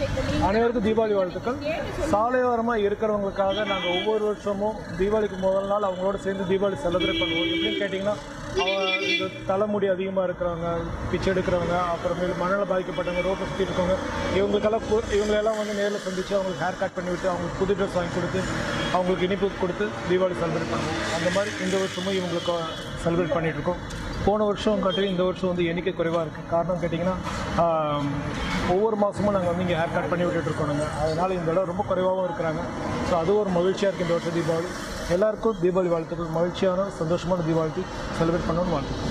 அனைவருக்கும் தீபாவளி வாழ்த்துக்கள் சாலையோரமாக இருக்கிறவங்களுக்காக நாங்கள் ஒவ்வொரு வருஷமும் தீபாவளிக்கு முதல் நாள் அவங்களோட சேர்ந்து தீபாவளி செலிப்ரேட் பண்ணுவோம் எப்படின்னு கேட்டிங்கன்னா அவங்க இந்த தலைமுடி அதிகமாக இருக்கிறவங்க பிச்சை எடுக்கிறவங்க அப்புறமேல் மணலில் பாதிக்கப்பட்டவங்க ரோட்டில் சுற்றி இருக்கவங்க இவங்களுக்கெல்லாம் கு- இவங்களெல்லாம் வந்து நேரில் சந்தித்து அவங்களுக்கு ஹேர் கட் பண்ணி விட்டு அவங்களுக்கு புது ட்ரெஸ் வாங்கி கொடுத்து அவங்களுக்கு இனிப்பு கொடுத்து தீபாவளி செலிப்ரேட் பண்ணுவோம் அந்த மாதிரி இந்த வருஷமும் இவங்களுக்கு செலிப்ரேட் பண்ணிட்டு இருக்கோம் போன வருஷம் காட்டிலும் இந்த வருஷம் வந்து எண்ணிக்கை குறைவாக இருக்குது காரணம் கேட்டிங்கன்னா ஆம், ஒவ்வொரு மாதமும் நாங்கள் வந்து இங்கே ஹேர் கட் பண்ணி விட்டுட்டு இருக்கோம் நாங்கள் அதனால் இந்த இடம் ரொம்ப குறைவாகவும் இருக்கிறாங்க ஸோ அது ஒரு மகிழ்ச்சியாக இருக்குது இந்த வருஷம் தீபாவளி எல்லாருக்கும் தீபாவளி வாழ்த்துக்கள் மகிழ்ச்சியான சந்தோஷமான தீபாவளி செலிப்ரேட் பண்ணணும்னு வாழ்த்துக்கள்